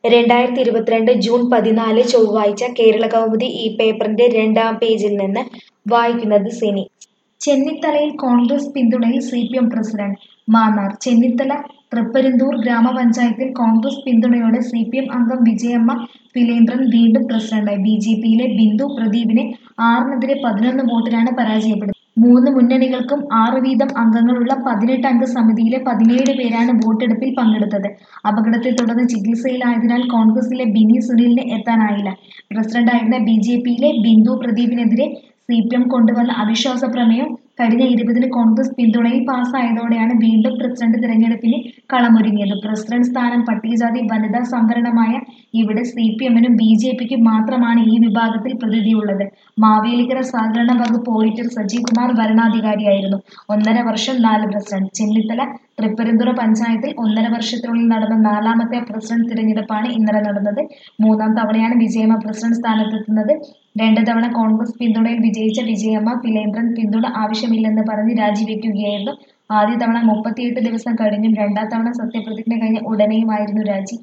രണ്ടായിരത്തി ഇരുപത്തിരണ്ട് ജൂൺ പതിനാല് ചൊവ്വാഴ്ച കേരള കൗമുദി ഈ പേപ്പറിന്റെ രണ്ടാം പേജിൽ നിന്ന് വായിക്കുന്നത് സിനി ചെന്നിത്തലയിൽ കോൺഗ്രസ് പിന്തുണയിൽ C P M president Mannar Chennithala Thripperumthura ഗ്രാമപഞ്ചായത്തിൽ കോൺഗ്രസ് പിന്തുണയോടെ സി പി എം അംഗം വിജയമ്മ ഫിലേന്ദ്രൻ വീണ്ടും പ്രസിഡന്റായി ബി ജെ പിയിലെ ബിന്ദു പ്രദീപിനെ ആറിനെതിരെ പതിനൊന്ന് വോട്ടിനാണ് പരാജയപ്പെടുന്നത് മൂന്ന് മുന്നണികൾക്കും ആറ് വീതം അംഗങ്ങളുള്ള പതിനെട്ട് അംഗ സമിതിയിലെ പതിനേഴ് പേരാണ് വോട്ടെടുപ്പിൽ പങ്കെടുത്തത് അപകടത്തെ തുടർന്ന് ചികിത്സയിലായതിനാൽ കോൺഗ്രസിലെ ബിനി സുനിലിന് എത്താനായില്ല പ്രസിഡന്റായിരുന്ന ബി ജെ പിയിലെ ബിന്ദു പ്രദീപിനെതിരെ സി പി എം കൊണ്ടുവന്ന അവിശ്വാസ പ്രമേയം കഴിഞ്ഞ ഇരുപതിന് കോൺഗ്രസ് പിന്തുണയിൽ പാസ്സായതോടെയാണ് വീണ്ടും പ്രസിഡന്റ് തിരഞ്ഞെടുപ്പിന് കളമൊരുങ്ങിയത് പ്രസിഡന്റ് സ്ഥാനം പട്ടികജാതി വനിതാ സംവരണമായ ഇവിടെ സി പി എമ്മിനും ബി ജെ പിക്കും മാത്രമാണ് ഈ വിഭാഗത്തിൽ പ്രതിനിധിയുള്ളത് മാവേലിക്കര സഹകരണ വകുപ്പ് ഓഡിറ്റർ സജീവ് കുമാർ ഭരണാധികാരിയായിരുന്നു ഒന്നര വർഷം നാല് പ്രസിഡന്റ് ചെന്നിത്തല തൃപ്പരന്തുറ പഞ്ചായത്തിൽ ഒന്നര വർഷത്തിനുള്ളിൽ നടന്ന നാലാമത്തെ പ്രസിഡന്റ് തിരഞ്ഞെടുപ്പാണ് ഇന്നലെ നടന്നത് മൂന്നാം തവണയാണ് വിജയമ്മ പ്രസിഡന്റ് സ്ഥാനത്തെത്തുന്നത് രണ്ട് തവണ കോൺഗ്രസ് പിന്തുണയിൽ വിജയിച്ച വിജയമ്മ ഫിലേന്ദ്രൻ പിന്തുണ ആവശ്യമില്ലെന്ന് പറഞ്ഞ് രാജിവെക്കുകയായിരുന്നു ആദ്യ തവണ മുപ്പത്തിയെട്ട് ദിവസം കഴിഞ്ഞും രണ്ടാം തവണ സത്യപ്രതിജ്ഞ കഴിഞ്ഞ ഉടനെയുമായിരുന്നു രാജി